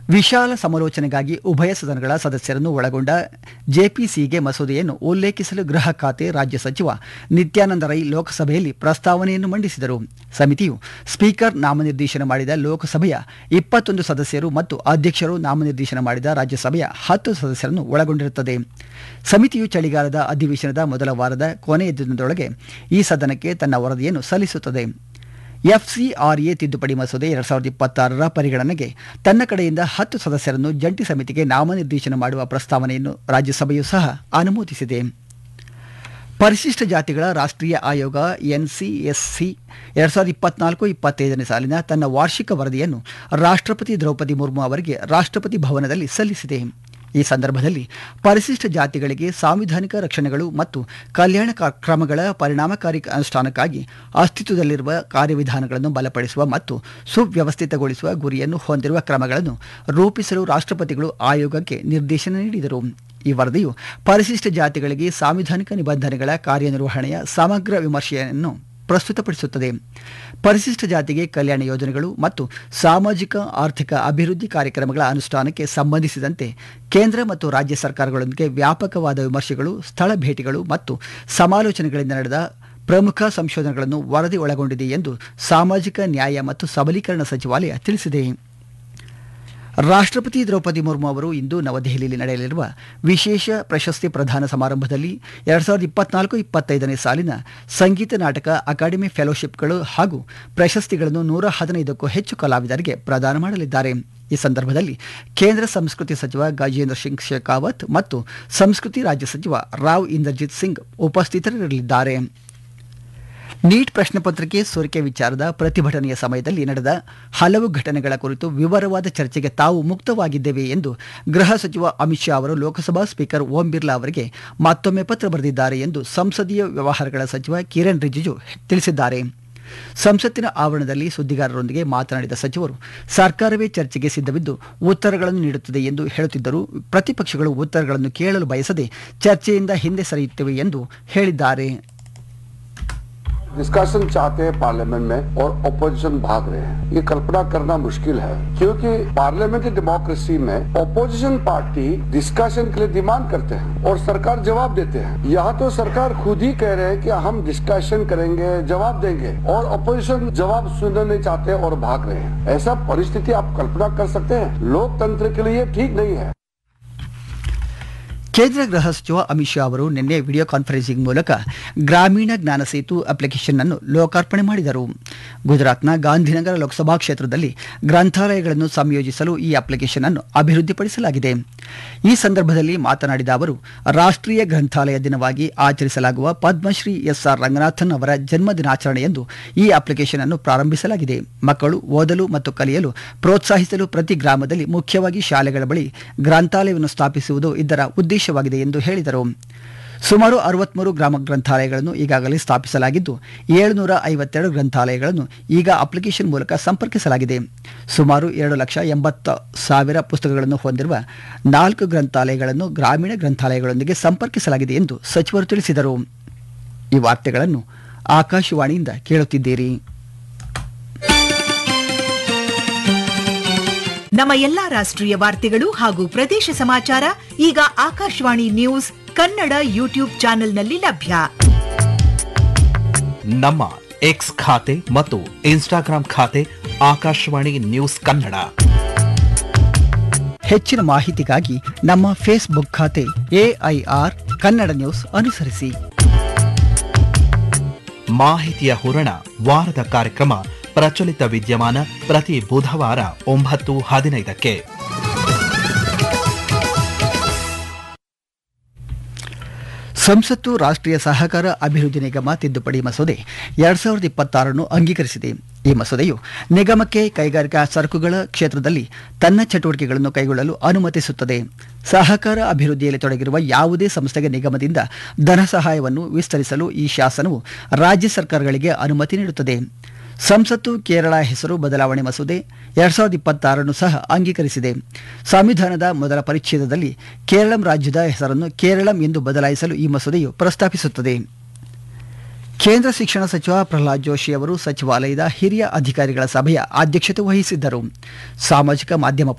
ವಿಶಾಲ ಸಮಾಲೋಚನೆಗಾಗಿ ಉಭಯ ಸದನಗಳ ಸದಸ್ಯರನ್ನು ಒಳಗೊಂಡ ಜೆಪಿಸಿಗೆ ಮಸೂದೆಯನ್ನು ಉಲ್ಲೇಖಿಸಲು ಗೃಹ ಖಾತೆ ರಾಜ್ಯ ಸಚಿವ ನಿತ್ಯಾನಂದ ರೈ ಲೋಕಸಭೆಯಲ್ಲಿ ಪ್ರಸ್ತಾವನೆಯನ್ನು ಮಂಡಿಸಿದರು ಸಮಿತಿಯು ಸ್ಪೀಕರ್ ನಾಮನಿರ್ದೇಶನ ಮಾಡಿದ ಲೋಕಸಭೆಯ ಇಪ್ಪತ್ತೊಂದು ಸದಸ್ಯರು ಮತ್ತು ಅಧ್ಯಕ್ಷರು ನಾಮನಿರ್ದೇಶನ ಮಾಡಿದ ರಾಜ್ಯಸಭೆಯ ಹತ್ತು ಸದಸ್ಯರನ್ನು ಒಳಗೊಂಡಿರುತ್ತದೆ ಸಮಿತಿಯು ಚಳಿಗಾಲದ ಅಧಿವೇಶನದ ಮೊದಲ ವಾರದ ಕೊನೆಯ ದಿನದೊಳಗೆ ಈ ಸದನಕ್ಕೆ ತನ್ನ ವರದಿಯನ್ನು ಸಲ್ಲಿಸುತ್ತದೆ ಎಫ್ಸಿಆರ್ಎ ತಿದ್ದುಪಡಿ ಮಸೂದೆ ಎರಡ್ ಸಾವಿರದ ಇಪ್ಪತ್ತಾರರ ಪರಿಗಣನೆಗೆ ತನ್ನ ಕಡೆಯಿಂದ ಹತ್ತು ಸದಸ್ಯರನ್ನು ಜಂಟಿ ಸಮಿತಿಗೆ ನಾಮನಿರ್ದೇಶನ ಮಾಡುವ ಪ್ರಸ್ತಾವನೆಯನ್ನು ರಾಜ್ಯಸಭೆಯೂ ಸಹ ಅನುಮೋದಿಸಿದೆ ಪರಿಶಿಷ್ಟ ಜಾತಿಗಳ ರಾಷ್ಟ್ರೀಯ ಆಯೋಗ ಎನ್ಸಿಎಸ್ಸಿ ಎರಡ್ ಸಾವಿರದ ಇಪ್ಪತ್ನಾಲ್ಕು ಇಪ್ಪತ್ತೈದನೇ ಸಾಲಿನ ತನ್ನ ವಾರ್ಷಿಕ ವರದಿಯನ್ನು ರಾಷ್ಟ್ರಪತಿ ದ್ರೌಪದಿ ಮುರ್ಮು ಅವರಿಗೆ ರಾಷ್ಟ್ರಪತಿ ಭವನದಲ್ಲಿ ಸಲ್ಲಿಸಿದೆ ಈ ಸಂದರ್ಭದಲ್ಲಿ ಪರಿಶಿಷ್ಟ ಜಾತಿಗಳಿಗೆ ಸಾಂವಿಧಾನಿಕ ರಕ್ಷಣೆಗಳು ಮತ್ತು ಕಲ್ಯಾಣ ಕ- ಕ್ರಮಗಳ ಪರಿಣಾಮಕಾರಿ ಅನುಷ್ಠಾನಕ್ಕಾಗಿ ಅಸ್ತಿತ್ವದಲ್ಲಿರುವ ಕಾರ್ಯವಿಧಾನಗಳನ್ನು ಬಲಪಡಿಸುವ ಮತ್ತು ಸುವ್ಯವಸ್ಥಿತಗೊಳಿಸುವ ಗುರಿಯನ್ನು ಹೊಂದಿರುವ ಕ್ರಮಗಳನ್ನು ರೂಪಿಸಲು ರಾಷ್ಟ್ರಪತಿಗಳು ಆಯೋಗಕ್ಕೆ ನಿರ್ದೇಶನ ನೀಡಿದರು ಈ ವರದಿಯು ಪರಿಶಿಷ್ಟ ಜಾತಿಗಳಿಗೆ ಸಾಂವಿಧಾನಿಕ ನಿಬಂಧನೆಗಳ ಕಾರ್ಯನಿರ್ವಹಣೆಯ ಸಮಗ್ರ ವಿಮರ್ಶೆಯನ್ನು ಪ್ರಸ್ತುತಪಡಿಸುತ್ತದೆ ಪರಿಶಿಷ್ಟ ಜಾತಿಗೆ ಕಲ್ಯಾಣ ಯೋಜನೆಗಳು ಮತ್ತು ಸಾಮಾಜಿಕ ಆರ್ಥಿಕ ಅಭಿವೃದ್ಧಿ ಕಾರ್ಯಕ್ರಮಗಳ ಅನುಷ್ಠಾನಕ್ಕೆ ಸಂಬಂಧಿಸಿದಂತೆ ಕೇಂದ್ರ ಮತ್ತು ರಾಜ್ಯ ಸರ್ಕಾರಗಳೊಂದಿಗೆ ವ್ಯಾಪಕವಾದ ವಿಮರ್ಶೆಗಳು ಸ್ಥಳ ಭೇಟಿಗಳು ಮತ್ತು ಸಮಾಲೋಚನೆಗಳಿಂದ ನಡೆದ ಪ್ರಮುಖ ಸಂಶೋಧನೆಗಳನ್ನು ವರದಿ ಒಳಗೊಂಡಿದೆ ಎಂದು ಸಾಮಾಜಿಕ ನ್ಯಾಯ ಮತ್ತು ಸಬಲೀಕರಣ ಸಚಿವಾಲಯ ತಿಳಿಸಿದೆ ರಾಷ್ಟ್ರಪತಿ ದ್ರೌಪದಿ ಮುರ್ಮು ಅವರು ಇಂದು ನವದೆಹಲಿಯಲ್ಲಿ ನಡೆಯಲಿರುವ ವಿಶೇಷ ಪ್ರಶಸ್ತಿ ಪ್ರದಾನ ಸಮಾರಂಭದಲ್ಲಿ ಎರಡ್ ಸಾವಿರದ ಇಪ್ಪತ್ನಾಲ್ಕು ಇಪ್ಪತ್ತೈದನೇ ಸಾಲಿನ ಸಂಗೀತ ನಾಟಕ ಅಕಾಡೆಮಿ ಫೆಲೋಶಿಪ್ಗಳು ಹಾಗೂ ಪ್ರಶಸ್ತಿಗಳನ್ನು ನೂರ ಹದಿನೈದಕ್ಕೂ ಹೆಚ್ಚು ಕಲಾವಿದರಿಗೆ ಪ್ರದಾನ ಮಾಡಲಿದ್ದಾರೆ ಈ ಸಂದರ್ಭದಲ್ಲಿ ಕೇಂದ್ರ ಸಂಸ್ಕೃತಿ ಸಚಿವ ಗಜೇಂದ್ರ ಸಿಂಗ್ ಶೇಖಾವತ್ ಮತ್ತು ಸಂಸ್ಕೃತಿ ರಾಜ್ಯ ಸಚಿವ ರಾವ್ ಇಂದರ್ಜಿತ್ ಸಿಂಗ್ ಉಪಸ್ಥಿತರಿರಲಿದ್ದಾರೆ ನೀಟ್ ಪ್ರಶ್ನೆ ಪತ್ರಿಕೆ ಸೋರಿಕೆ ವಿಚಾರದ ಪ್ರತಿಭಟನೆಯ ಸಮಯದಲ್ಲಿ ನಡೆದ ಹಲವು ಘಟನೆಗಳ ಕುರಿತು ವಿವರವಾದ ಚರ್ಚೆಗೆ ತಾವು ಮುಕ್ತವಾಗಿದ್ದೇವೆ ಎಂದು ಗೃಹ ಸಚಿವ ಅಮಿತ್ ಶಾ ಅವರು ಲೋಕಸಭಾ ಸ್ಪೀಕರ್ ಓಂ ಬಿರ್ಲಾ ಅವರಿಗೆ ಮತ್ತೊಮ್ಮೆ ಪತ್ರ ಬರೆದಿದ್ದಾರೆ ಎಂದು ಸಂಸದೀಯ ವ್ಯವಹಾರಗಳ ಸಚಿವ ಕಿರಣ್ ರಿಜಿಜು ತಿಳಿಸಿದ್ದಾರೆ ಸಂಸತ್ತಿನ ಆವರಣದಲ್ಲಿ ಸುದ್ದಿಗಾರರೊಂದಿಗೆ ಮಾತನಾಡಿದ ಸಚಿವರು ಸರ್ಕಾರವೇ ಚರ್ಚೆಗೆ ಸಿದ್ಧವಿದ್ದು ಉತ್ತರಗಳನ್ನು ನೀಡುತ್ತದೆ ಎಂದು ಹೇಳುತ್ತಿದ್ದರು ಪ್ರತಿಪಕ್ಷಗಳು ಉತ್ತರಗಳನ್ನು ಕೇಳಲು ಬಯಸದೆ ಚರ್ಚೆಯಿಂದ ಹಿಂದೆ ಸರಿಯುತ್ತವೆ ಎಂದು ಹೇಳಿದ್ದಾರೆ डिस्कशन चाहते हैं पार्लियामेंट में और ओपोजिशन भाग रहे हैं ये कल्पना करना मुश्किल है क्योंकि पार्लियामेंट्री डेमोक्रेसी में ओपोजिशन पार्टी डिस्कशन के लिए डिमांड करते हैं और सरकार जवाब देते हैं यहाँ तो सरकार खुद ही कह रहे हैं कि हम डिस्कशन करेंगे जवाब देंगे और ओपोजिशन जवाब सुनना नहीं चाहते और भाग रहे हैं ऐसा परिस्थिति आप कल्पना कर सकते हैं लोकतंत्र के लिए ठीक नहीं है ಕೇಂದ್ರ ಗೃಹ ಸಚಿವ ಅಮಿತ್ ಶಾ ಅವರು ನಿನ್ನೆ ವಿಡಿಯೋ ಕಾನ್ಫರೆನ್ಸಿಂಗ್ ಮೂಲಕ ಗ್ರಾಮೀಣ ಜ್ಞಾನ ಸೇತು ಅಪ್ಲಿಕೇಶನ್ ಅನ್ನು ಲೋಕಾರ್ಪಣೆ ಮಾಡಿದರು ಗುಜರಾತ್ನ ಗಾಂಧಿನಗರ ಲೋಕಸಭಾ ಕ್ಷೇತ್ರದಲ್ಲಿ ಗ್ರಂಥಾಲಯಗಳನ್ನು ಸಂಯೋಜಿಸಲು ಈ ಅಪ್ಲಿಕೇಶನ್ ಅನ್ನು ಅಭಿವೃದ್ಧಿಪಡಿಸಲಾಗಿದೆ ಈ ಸಂದರ್ಭದಲ್ಲಿ ಮಾತನಾಡಿದ ಅವರು ರಾಷ್ಟ್ರೀಯ ಗ್ರಂಥಾಲಯ ದಿನವಾಗಿ ಆಚರಿಸಲಾಗುವ ಪದ್ಮಶ್ರೀ ಎಸ್ ಆರ್ ರಂಗನಾಥನ್ ಅವರ ಜನ್ಮ ದಿನಾಚರಣೆಯಂದು ಈ ಅಪ್ಲಿಕೇಶನ್ ಅನ್ನು ಪ್ರಾರಂಭಿಸಲಾಗಿದೆ ಮಕ್ಕಳು ಓದಲು ಮತ್ತು ಕಲಿಯಲು ಪ್ರೋತ್ಸಾಹಿಸಲು ಪ್ರತಿ ಗ್ರಾಮದಲ್ಲಿ ಮುಖ್ಯವಾಗಿ ಶಾಲೆಗಳ ಬಳಿ ಗ್ರಂಥಾಲಯವನ್ನು ಸ್ಥಾಪಿಸುವುದು ಇದರ ಉದ್ದೇಶವಾಗಿದೆ ಎಂದು ಹೇಳಿದರು ಸುಮಾರು ಅರವತ್ಮೂರು ಗ್ರಾಮ ಗ್ರಂಥಾಲಯಗಳನ್ನು ಈಗಾಗಲೇ ಸ್ಥಾಪಿಸಲಾಗಿದ್ದು ಏಳುನೂರ ಐವತ್ತೆರಡು ಗ್ರಂಥಾಲಯಗಳನ್ನು ಈಗ ಅಪ್ಲಿಕೇಶನ್ ಮೂಲಕ ಸಂಪರ್ಕಿಸಲಾಗಿದೆ ಸುಮಾರು ಎರಡು ಲಕ್ಷ ಎಂಬತ್ತು ಸಾವಿರ ಪುಸ್ತಕಗಳನ್ನು ಹೊಂದಿರುವ ನಾಲ್ಕು ಗ್ರಂಥಾಲಯಗಳನ್ನು ಗ್ರಾಮೀಣ ಗ್ರಂಥಾಲಯಗಳೊಂದಿಗೆ ಸಂಪರ್ಕಿಸಲಾಗಿದೆ ಎಂದು ಸಚಿವರು ತಿಳಿಸಿದರು ಈ ವಾರ್ತೆಗಳನ್ನು ಆಕಾಶವಾಣಿಯಿಂದ ಕೇಳುತ್ತಿದ್ದೀರಿ ನಮ್ಮ ಎಲ್ಲಾ ರಾಷ್ಟ್ರೀಯ ವಾರ್ತೆಗಳು ಹಾಗೂ ಪ್ರದೇಶ ಸಮಾಚಾರ ಈಗ ಆಕಾಶವಾಣಿ ನ್ಯೂಸ್ ಕನ್ನಡ ಯೂಟ್ಯೂಬ್ ಚಾನೆಲ್ನಲ್ಲಿ ಲಭ್ಯ ನಮ್ಮ ಎಕ್ಸ್ ಖಾತೆ ಮತ್ತು ಇನ್ಸ್ಟಾಗ್ರಾಂ ಖಾತೆ ಆಕಾಶವಾಣಿ ನ್ಯೂಸ್ ಕನ್ನಡ ಹೆಚ್ಚಿನ ಮಾಹಿತಿಗಾಗಿ ನಮ್ಮ ಫೇಸ್ಬುಕ್ ಖಾತೆ ಎಐಆರ್ ಕನ್ನಡ ನ್ಯೂಸ್ ಅನುಸರಿಸಿ ಮಾಹಿತಿಯ ಹೂರಣ ವಾರದ ಕಾರ್ಯಕ್ರಮ ಪ್ರಚಲಿತ ವಿದ್ಯಮಾನ ಪ್ರತಿ ಬುಧವಾರ ಒಂಬತ್ತು ಹದಿನೈದಕ್ಕೆ ಸಂಸತ್ತು ರಾಷ್ಟ್ರೀಯ ಸಹಕಾರ ಅಭಿವೃದ್ಧಿ ನಿಗಮ ತಿದ್ದುಪಡಿ ಮಸೂದೆ ಎರಡ್ ಸಾವಿರದ ಇಪ್ಪತ್ತಾರನ್ನು ಅಂಗೀಕರಿಸಿದೆ ಈ ಮಸೂದೆಯು ನಿಗಮಕ್ಕೆ ಕೈಗಾರಿಕಾ ಸರಕುಗಳ ಕ್ಷೇತ್ರದಲ್ಲಿ ತನ್ನ ಚಟುವಟಿಕೆಗಳನ್ನು ಕೈಗೊಳ್ಳಲು ಅನುಮತಿಸುತ್ತದೆ ಸಹಕಾರ ಅಭಿವೃದ್ಧಿಯಲ್ಲಿ ತೊಡಗಿರುವ ಯಾವುದೇ ಸಂಸ್ಥೆಗೆ ನಿಗಮದಿಂದ ಧನ ಸಹಾಯವನ್ನು ವಿಸ್ತರಿಸಲು ಈ ಶಾಸನವು ರಾಜ್ಯ ಸರ್ಕಾರಗಳಿಗೆ ಅನುಮತಿ ನೀಡುತ್ತದೆ ಸಂಸತ್ತು ಕೇರಳ ಹೆಸರು ಬದಲಾವಣೆ ಮಸೂದೆ ಎರಡ್ ಸಾವಿರದ ಇಪ್ಪತ್ತಾರನ್ನು ಸಹ ಅಂಗೀಕರಿಸಿದೆ ಸಂವಿಧಾನದ ಮೊದಲ ಪರಿಚ್ಛೇದದಲ್ಲಿ ಕೇರಳಂ ರಾಜ್ಯದ ಹೆಸರನ್ನು ಕೇರಳಂ ಎಂದು ಬದಲಾಯಿಸಲು ಈ ಮಸೂದೆಯು ಪ್ರಸ್ತಾಪಿಸುತ್ತದೆ ಕೇಂದ್ರ ಶಿಕ್ಷಣ ಸಚಿವ ಪ್ರಹ್ಲಾದ್ ಜೋಶಿ ಅವರು ಸಚಿವಾಲಯದ ಹಿರಿಯ ಅಧಿಕಾರಿಗಳ ಸಭೆಯ ಅಧ್ಯಕ್ಷತೆ ವಹಿಸಿದ್ದರು ಸಾಮಾಜಿಕ ಮಾಧ್ಯಮ